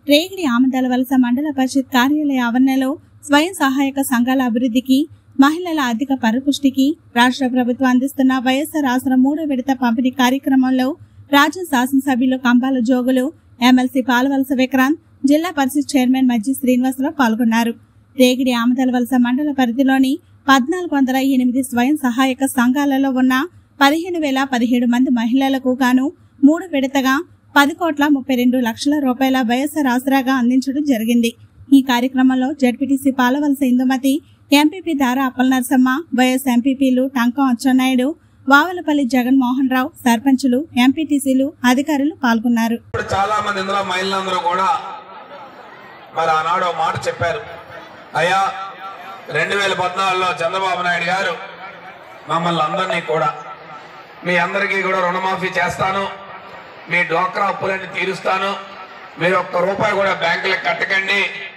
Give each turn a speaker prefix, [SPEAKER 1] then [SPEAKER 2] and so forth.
[SPEAKER 1] రేగిడి ఆమందాల వలస మండల పరిషత్ కార్యాలయ ఆవరణలో స్వయం సహాయక సంఘాల అభివృద్ధికి మహిళల ఆర్థిక పరిపుష్టికి రాష్ట్ర ప్రభుత్వం అందిస్తున్న వైఎస్ఆర్ ఆసరా మూడో విడత పంపిణీ కార్యక్రమంలో రాజ్య శాసనసభ్యులు కంబాల జోగులు ఎమ్మెల్సీ పాలవలస విక్రాంత్ జిల్లా పరిషత్ చైర్మన్ మజ్జి శ్రీనివాసరావు పాల్గొన్నారు రేగిడి ఆమదల వలస మండల పరిధిలోని పద్నాలుగు వందల ఎనిమిది స్వయం సహాయక సంఘాలలో ఉన్న పదిహేను వేల పదిహేడు మంది మహిళలకు గాను మూడు విడతగా పది కోట్ల ముప్పై రెండు లక్షల రూపాయల వైఎస్ఆర్ ఆసరాగా అందించడం జరిగింది ఈ కార్యక్రమంలో జడ్పీటీసీ పాలవలస ఇందుమతి ఎంపీపీ దారా అప్పల నరసమ్మ వైఎస్ ఎంపీపీలు టంకం అచ్చెన్నాయుడు వావలపల్లి జగన్మోహన్ రావు సర్పంచులు ఎంపీటీసీలు అధికారులు పాల్గొన్నారు
[SPEAKER 2] ఇప్పుడు చాలా మంది ఇందులో మహిళలందరూ కూడా మరి ఆనాడు ఒక మాట చెప్పారు అయ్యా రెండు వేల పద్నాలుగులో చంద్రబాబు నాయుడు గారు మమ్మల్ని అందరినీ కూడా మీ అందరికీ కూడా రుణమాఫీ చేస్తాను మీ డ్వాక్రా అప్పులన్నీ తీరుస్తాను మీరు ఒక్క రూపాయి కూడా బ్యాంకులకు కట్టకండి